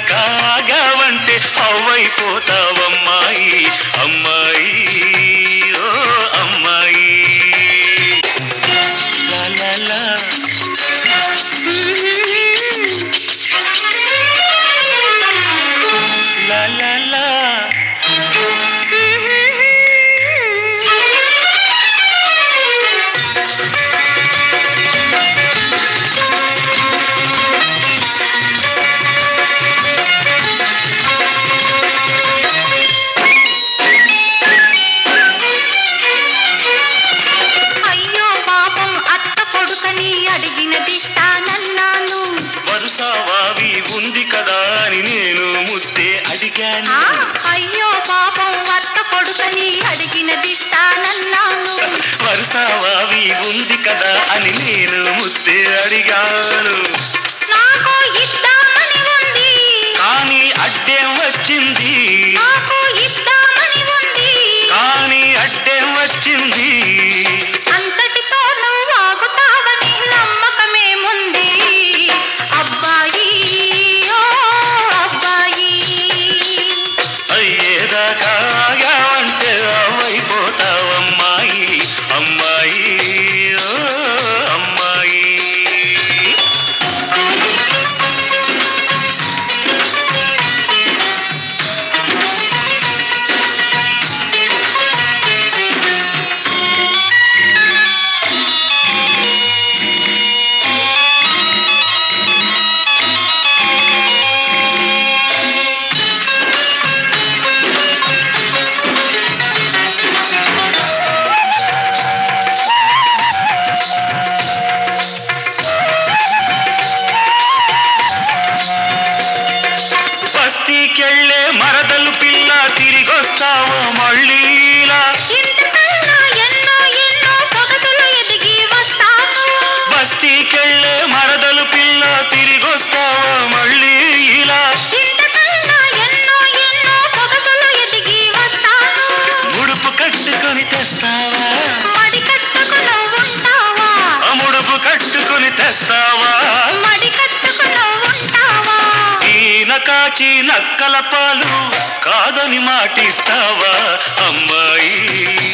అయ్యేదాకా ఆగావంటే అవ్వైపోతావమ్మాయి అమ్మాయి ఓ అమ్మాయి లా లా లా లా లా లా అయ్యో పాపం అత్త కొడుకని అడిగినది తానన్నాను వరుస వావి ఉంది కదా అని నేను ముద్దే అడిగాను ఆ, అయ్యో పాపం అత్త కొడుకని అడిగినది తానన్నాను వరుస వావి ఉంది కదా అని నేను ముద్దే అడిగాను నాకు ఇద్దామని ఉంది కానీ అడ్డేం వచ్చింది నాకు ఇద్దామని ఉంది కానీ అడ్డేం వచ్చింది అంతటితో నువ్వు ఆగుతావని నమ్మకమేముంది అబ్బాయి ఓ అబ్బాయి అయ్యేదాకా ఆగావంటే అవైపోతావమ్మాయి అమ్మాయి ఓ అమ్మాయి బస్తీకెళ్ళే మరదలు పిల్ల తిరిగొస్తావో మళ్ళీలా ఇంతకన్నా ఎన్నో ఎన్నో సొగసులు ఎదిగి వస్తాను బస్తీకెళ్ళే మరదలు పిల్ల తిరిగొస్తావో మళ్ళీ ఇలా ఇంతకన్నా ఎన్నో ఎన్నో సొగసులు ఎదిగి వస్తాను ముడుపు కట్టుకొని తెస్తావా మడి కట్టుకుని ఉంటావా ఆ ముడుపు కట్టుకొని తెస్తావా మడి కట్టుకుని ఉంటావా ఈన కాచి నక్కల పాలు కాదని మాటిస్తావా అమ్మాయి